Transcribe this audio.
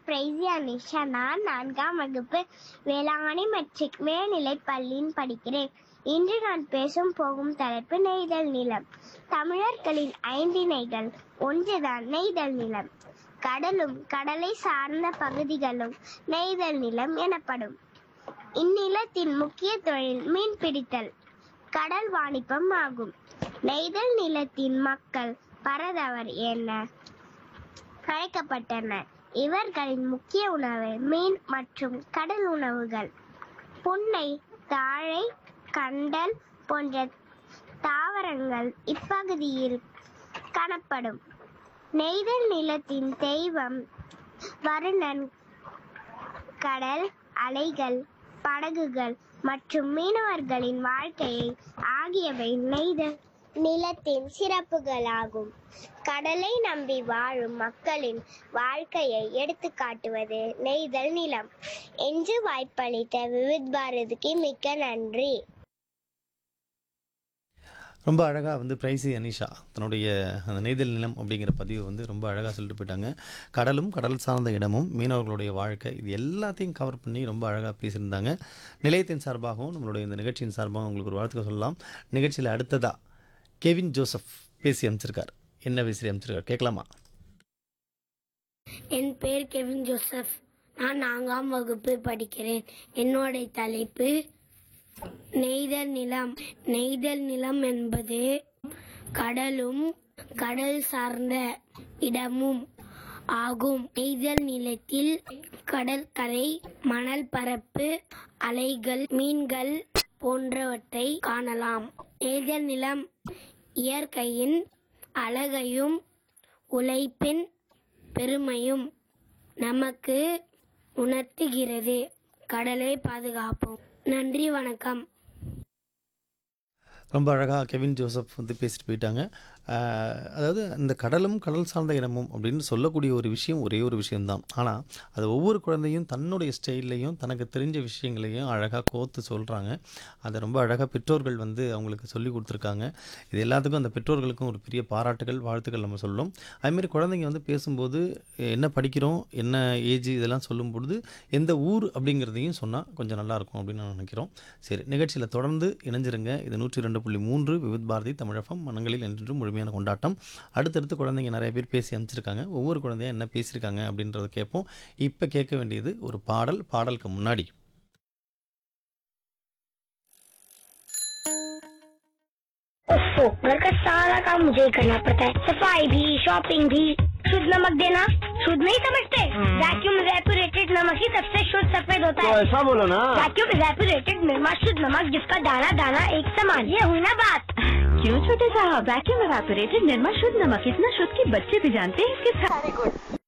பிரைசியா நிஷா நான் நான்காம் வகுப்பு வேளாங்கண்ணி மெட்ரிக் மேல்நிலை பள்ளியில் படிக்கிறேன் இன்று நான் பேசும் போகும் தலைப்பு நெய்தல் நிலம் தமிழர்களின் ஐந்திணைகள் ஒன்றுதான் நெய்தல் நிலம் கடலும் கடலை சார்ந்த பகுதிகளும் நெய்தல் நிலம் எனப்படும் இந்நிலத்தின் முக்கிய தொழில் மீன் பிடித்தல் கடல் வாணிபம் ஆகும் நெய்தல் நிலத்தின் மக்கள் பரதவர் என அழைக்கப்பட்டனர் இவர்களின் முக்கிய உணவு மீன் மற்றும் கடல் உணவுகள் புன்னை தாழை கண்டல் போன்ற தாவரங்கள் இப்பகுதியில் காணப்படும் நெய்தல் நிலத்தின் தெய்வம் வருணன் கடல் அலைகள் படகுகள் மற்றும் மீனவர்களின் வாழ்க்கையை ஆகியவை நெய்தல் நிலத்தின் சிறப்புகளாகும் கடலை நம்பி வாழும் மக்களின் வாழ்க்கையை எடுத்துக்காட்டுவது நெய்தல் நிலம் என்று வாய்ப்பளித்த விவித் பாரதிக்கு மிக்க நன்றி ரொம்ப அழகாக வந்து பிரைசி அனிஷா தன்னுடைய அந்த நெய்தல் நிலம் அப்படிங்கிற பதிவு வந்து ரொம்ப அழகாக சொல்லிட்டு போயிட்டாங்க கடலும் கடல் சார்ந்த இடமும் மீனவர்களுடைய வாழ்க்கை இது எல்லாத்தையும் கவர் பண்ணி ரொம்ப அழகாக பேசியிருந்தாங்க நிலையத்தின் சார்பாகவும் நம்மளுடைய இந்த நிகழ்ச்சியின் சார்பாகவும் உங்களுக்கு ஒரு வாழ்த்துக்கள் சொல்லலாம் நிகழ்ச்சியில் அடுத்ததாக கெவின் ஜோசப் பேசி அமைச்சிருக்கார் என்ன பேசி அமைச்சிருக்கார் கேட்கலாமா என் பேர் கெவின் ஜோசப் நான் நான்காம் வகுப்பு படிக்கிறேன் என்னோட தலைப்பு நெய்தல் நிலம் நெய்தல் நிலம் என்பது கடலும் கடல் சார்ந்த இடமும் ஆகும் நெய்தல் நிலத்தில் கடற்கரை மணல் பரப்பு அலைகள் மீன்கள் போன்றவற்றை காணலாம் நெய்தல் நிலம் இயற்கையின் அழகையும் உழைப்பின் பெருமையும் நமக்கு உணர்த்துகிறது கடலை பாதுகாப்போம் நன்றி வணக்கம் ரொம்ப அழகாக கெவின் ஜோசப் வந்து பேசிட்டு போயிட்டாங்க ஆஹ் அதாவது இந்த கடலும் கடல் சார்ந்த இடமும் அப்படின்னு சொல்லக்கூடிய ஒரு விஷயம் ஒரே ஒரு விஷயம்தான் ஆனால் அது ஒவ்வொரு குழந்தையும் தன்னுடைய ஸ்டைல்லையும் தனக்கு தெரிஞ்ச விஷயங்களையும் அழகாக கோர்த்து சொல்கிறாங்க அதை ரொம்ப அழகாக பெற்றோர்கள் வந்து அவங்களுக்கு சொல்லி கொடுத்துருக்காங்க இது எல்லாத்துக்கும் அந்த பெற்றோர்களுக்கும் ஒரு பெரிய பாராட்டுகள் வாழ்த்துக்கள் நம்ம சொல்லணும் அதுமாரி குழந்தைங்க வந்து பேசும்போது என்ன படிக்கிறோம் என்ன ஏஜ் இதெல்லாம் சொல்லும் பொழுது எந்த ஊர் அப்படிங்கிறதையும் சொன்னால் கொஞ்சம் நல்லாயிருக்கும் அப்படின்னு நான் நினைக்கிறோம் சரி நிகழ்ச்சியில் தொடர்ந்து இணைஞ்சிருங்க இது நூற்றி ரெண்டு புள்ளி மூன்று விவித் பாரதி தமிழகம் மனங்களில் என்றென்றும் முழுமையான கொண்டாட்டம் அடுத்தடுத்து குழந்தைங்க நிறைய பேர் பேசி அமைச்சிருக்காங்க ஒவ்வொரு குழந்தையும் என்ன பேசியிருக்காங்க அப்படின்றத கேட்போம் இப்போ கேட்க வேண்டியது ஒரு பாடல் பாடலுக்கு முன்னாடி ओफो घर का सारा काम मुझे ही करना पड़ता है सफाई भी शॉपिंग भी शुद्ध नमक देना शुद्ध नहीं समझते वैक्यूम रेपुरेटेड नमक ही सबसे शुद्ध सफेद होता तो है ऐसा बोलो ना वैक्यूम रेपुरेटेड निर्मा शुद्ध नमक जिसका दाना दाना एक समान ये हुई ना बात क्यों छोटे साहब वैक्यूम एवापोरेटेड निर्मा शुद्ध नमक इतना शुद्ध कि बच्चे भी जानते हैं इसके सारे गुण